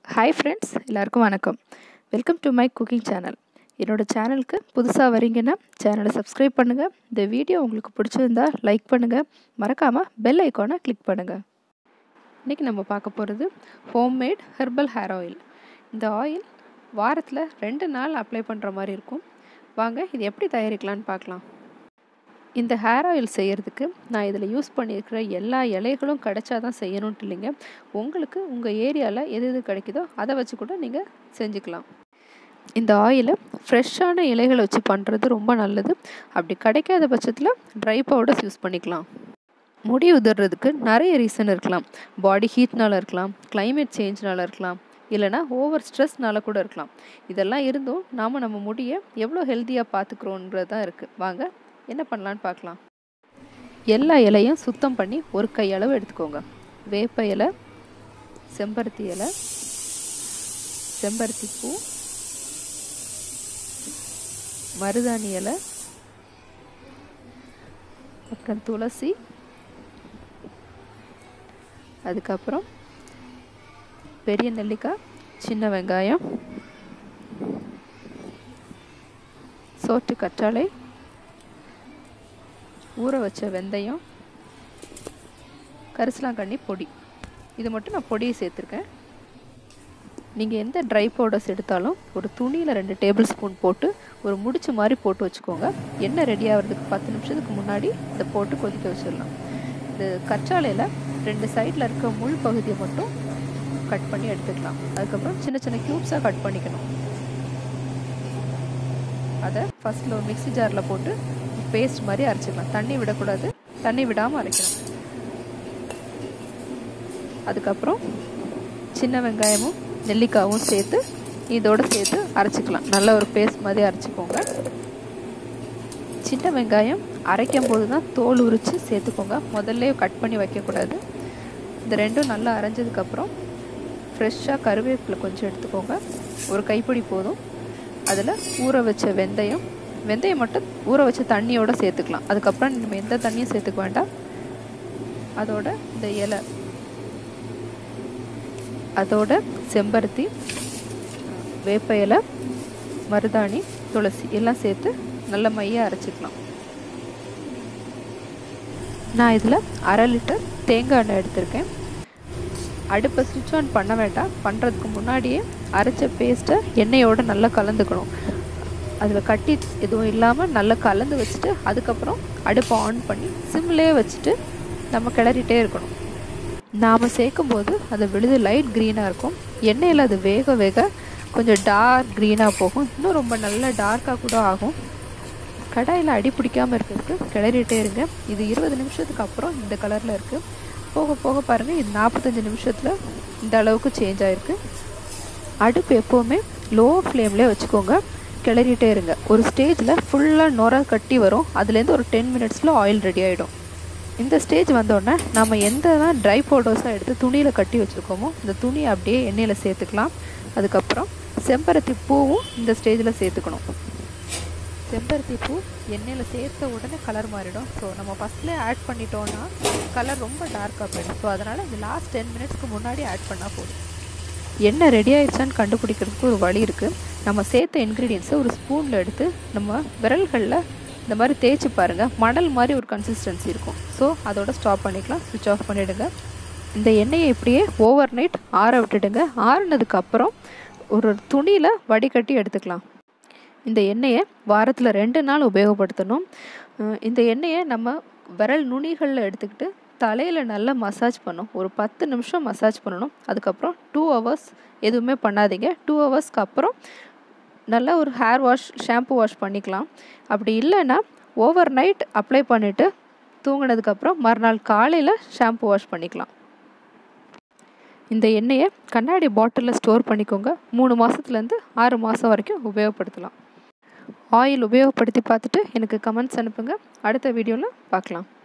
hi friends எல்லாருக்கும் வணக்கம் welcome to my cooking channel என்னோடய சேனலுக்கு புதுசாக வரீங்கன்னா சேனலை சப்ஸ்கிரைப் பண்ணுங்கள் இந்த வீடியோ உங்களுக்கு பிடிச்சிருந்தா லைக் பண்ணுங்கள் மறக்காமல் பெல் ஐக்கானை கிளிக் பண்ணுங்கள் இன்றைக்கி நம்ம பார்க்க போகிறது ஹோம்மேட் ஹெர்பல் ஹேர் ஆயில் இந்த ஆயில் வாரத்தில் ரெண்டு நாள் அப்ளை பண்ணுற மாதிரி இருக்கும் வாங்க இது எப்படி தயாரிக்கலான்னு பார்க்கலாம் இந்த ஹேர் ஆயில் செய்கிறதுக்கு நான் இதில் யூஸ் பண்ணியிருக்கிற எல்லா இலைகளும் கிடைச்சா தான் செய்யணுன்ட்டு இல்லைங்க உங்களுக்கு உங்கள் ஏரியாவில் எது எது கிடைக்குதோ அதை வச்சு கூட நீங்கள் செஞ்சுக்கலாம் இந்த ஆயிலை ஃப்ரெஷ்ஷான இலைகளை வச்சு பண்ணுறது ரொம்ப நல்லது அப்படி கிடைக்காத பட்சத்தில் ட்ரை பவுடர்ஸ் யூஸ் பண்ணிக்கலாம் முடி உதறதுக்கு நிறைய ரீசன் இருக்கலாம் பாடி ஹீட்னால் இருக்கலாம் கிளைமேட் சேஞ்ச்னால் இருக்கலாம் இல்லைனா ஓவர் ஸ்ட்ரெஸ்னால கூட இருக்கலாம் இதெல்லாம் இருந்தும் நாம் நம்ம முடியை எவ்வளோ ஹெல்த்தியாக பார்த்துக்குறோன்றது தான் இருக்குது வாங்க என்ன பண்ணலான்னு பார்க்கலாம் எல்லா இலையும் சுத்தம் பண்ணி ஒரு கையளவு எடுத்துக்கோங்க வேப்ப இலை செம்பருத்தி இலை செம்பருத்தி பூ மருதாணி இலை அப்புறம் துளசி அதுக்கப்புறம் பெரிய நெல்லிக்காய் சின்ன வெங்காயம் சோற்று கற்றாழை ஊற வச்ச வெந்தயம் கரிசலாங்கண்ணி பொடி இது மட்டும் நான் பொடியை சேர்த்துருக்கேன் நீங்கள் எந்த ட்ரை பவுடர்ஸ் எடுத்தாலும் ஒரு துணியில் ரெண்டு டேபிள் ஸ்பூன் போட்டு ஒரு முடிச்சு மாதிரி போட்டு வச்சுக்கோங்க எண்ணெய் ரெடி ஆகிறதுக்கு பத்து நிமிஷத்துக்கு முன்னாடி இதை போட்டு கொதிக்க வச்சிடலாம் இந்த கற்றாழையில் ரெண்டு சைடில் இருக்க முள் பகுதியை மட்டும் கட் பண்ணி எடுத்துக்கலாம் அதுக்கப்புறம் சின்ன சின்ன க்யூப்ஸாக கட் பண்ணிக்கணும் அதை ஃபஸ்ட்டில் ஒரு மிக்சி ஜாரில் போட்டு பேஸ்ட் மாதிரி அரைச்சிக்கலாம் தண்ணி விடக்கூடாது தண்ணி விடாமல் அரைக்கணும் அதுக்கப்புறம் சின்ன வெங்காயமும் நெல்லிக்காவும் சேர்த்து இதோடு சேர்த்து அரைச்சிக்கலாம் நல்ல ஒரு பேஸ்ட் மாதிரி அரைச்சிக்கோங்க சின்ன வெங்காயம் அரைக்கும் போது தான் தோல் உரித்து சேர்த்துக்கோங்க முதல்ல கட் பண்ணி வைக்கக்கூடாது இந்த ரெண்டும் நல்லா அரைஞ்சதுக்கப்புறம் ஃப்ரெஷ்ஷாக கருவேப்பிலை கொஞ்சம் எடுத்துக்கோங்க ஒரு கைப்பிடி போதும் அதில் ஊற வச்ச வெந்தயம் வெந்தயம் மட்டும் ஊற வச்ச தண்ணியோடு சேர்த்துக்கலாம் அதுக்கப்புறம் நம்ம எந்த தண்ணியும் சேர்த்துக்க வேண்டாம் அதோட இந்த இலை அதோட செம்பருத்தி வேப்ப இலை மருதாணி துளசி எல்லாம் சேர்த்து நல்ல மையாக அரைச்சிக்கலாம் நான் இதில் அரை லிட்டர் தேங்காய் எண்ணெய் எடுத்திருக்கேன் அடுப்பை சுவிட்ச் ஆன் பண்ண வேண்டாம் பண்ணுறதுக்கு முன்னாடியே அரைச்ச பேஸ்ட்டை எண்ணெயோடு நல்லா கலந்துக்கணும் அதில் கட்டி எதுவும் இல்லாமல் நல்லா கலந்து வச்சுட்டு அதுக்கப்புறம் அடுப்பை ஆன் பண்ணி சிம்லேயே வச்சுட்டு நம்ம கிளறிட்டே இருக்கணும் நாம் சேர்க்கும் போது அது விழுது லைட் க்ரீனாக இருக்கும் எண்ணெயில் அது வேக வேக கொஞ்சம் டார்க் க்ரீனாக போகும் இன்னும் ரொம்ப நல்ல டார்க்காக கூட ஆகும் கடாயில் அடி பிடிக்காமல் இருக்கிறதுக்கு கிளறிட்டே இருங்க இது இருபது நிமிஷத்துக்கு அப்புறம் இந்த கலரில் இருக்குது போக போக பாருங்கள் இது நாற்பத்தஞ்சு நிமிஷத்தில் இந்த அளவுக்கு சேஞ்ச் ஆகிருக்கு அடுப்பு எப்போவுமே லோ ஃப்ளேம்லேயே வச்சுக்கோங்க கிளறிட்டே இருங்க ஒரு ஸ்டேஜில் ஃபுல்லாக நுர கட்டி வரும் அதுலேருந்து ஒரு டென் மினிட்ஸில் ஆயில் ரெடி ஆகிடும் இந்த ஸ்டேஜ் வந்தோடனே நம்ம எந்த தான் ட்ரை பவுடர்ஸாக எடுத்து துணியில் கட்டி வச்சுருக்கோமோ இந்த துணியை அப்படியே எண்ணெயில் சேர்த்துக்கலாம் அதுக்கப்புறம் செம்பருத்தி பூவும் இந்த ஸ்டேஜில் சேர்த்துக்கணும் செம்பருத்தி பூ எண்ணெயில் சேர்த்த உடனே கலர் மாறிடும் ஸோ நம்ம ஃபஸ்ட்லேயே ஆட் பண்ணிட்டோன்னா கலர் ரொம்ப டார்க்காக போயிடும் ஸோ அதனால் இந்த லாஸ்ட் டென் மினிட்ஸ்க்கு முன்னாடி ஆட் பண்ணால் போதும் எண்ணெய் ரெடி ஆயிடுச்சான்னு கண்டுபிடிக்கிறதுக்கு ஒரு வழி இருக்குது நம்ம சேர்த்த இன்க்ரீடியன்ஸை ஒரு ஸ்பூனில் எடுத்து நம்ம விரல்களில் இந்த மாதிரி தேய்ச்சி பாருங்கள் மணல் மாதிரி ஒரு கன்சிஸ்டன்சி இருக்கும் ஸோ அதோட ஸ்டாப் பண்ணிக்கலாம் சுவிட்ச் ஆஃப் பண்ணிவிடுங்க இந்த எண்ணெயை இப்படியே ஓவர் நைட் ஆற விட்டுடுங்க ஆறுனதுக்கப்புறம் ஒரு துணியில் வடிகட்டி எடுத்துக்கலாம் இந்த எண்ணெயை வாரத்தில் ரெண்டு நாள் உபயோகப்படுத்தணும் இந்த எண்ணெயை நம்ம விரல் நுனிகளில் எடுத்துக்கிட்டு தலையில் நல்லா மசாஜ் பண்ணும் ஒரு பத்து நிமிஷம் மசாஜ் பண்ணணும் அதுக்கப்புறம் டூ ஹவர்ஸ் எதுவுமே பண்ணாதீங்க டூ ஹவர்ஸ்க்கு அப்புறம் நல்லா ஒரு ஹேர் வாஷ் ஷாம்பு வாஷ் பண்ணிக்கலாம் அப்படி இல்லைன்னா ஓவர் நைட் அப்ளை பண்ணிவிட்டு தூங்கினதுக்கப்புறம் மறுநாள் காலையில் ஷாம்பு வாஷ் பண்ணிக்கலாம் இந்த எண்ணெயை கண்ணாடி பாட்டிலில் ஸ்டோர் பண்ணிக்கோங்க மூணு மாதத்துலேருந்து ஆறு மாதம் வரைக்கும் உபயோகப்படுத்தலாம் ஆயில் உபயோகப்படுத்தி பார்த்துட்டு எனக்கு கமெண்ட்ஸ் அனுப்புங்க அடுத்த வீடியோவில் பார்க்கலாம்